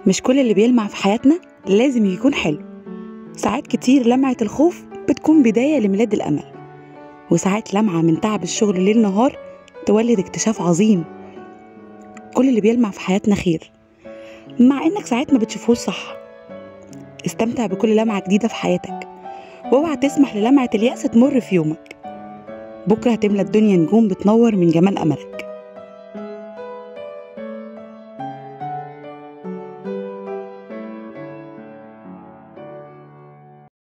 مش كل اللي بيلمع في حياتنا لازم يكون حلو ساعات كتير لمعة الخوف بتكون بداية لميلاد الأمل وساعات لمعة من تعب الشغل ليل نهار تولد اكتشاف عظيم كل اللي بيلمع في حياتنا خير مع إنك ساعات ما بتشوفوش صح استمتع بكل لمعة جديدة في حياتك واوعى تسمح للمعة اليأس تمر في يومك بكرة هتملى الدنيا نجوم بتنور من جمال أملك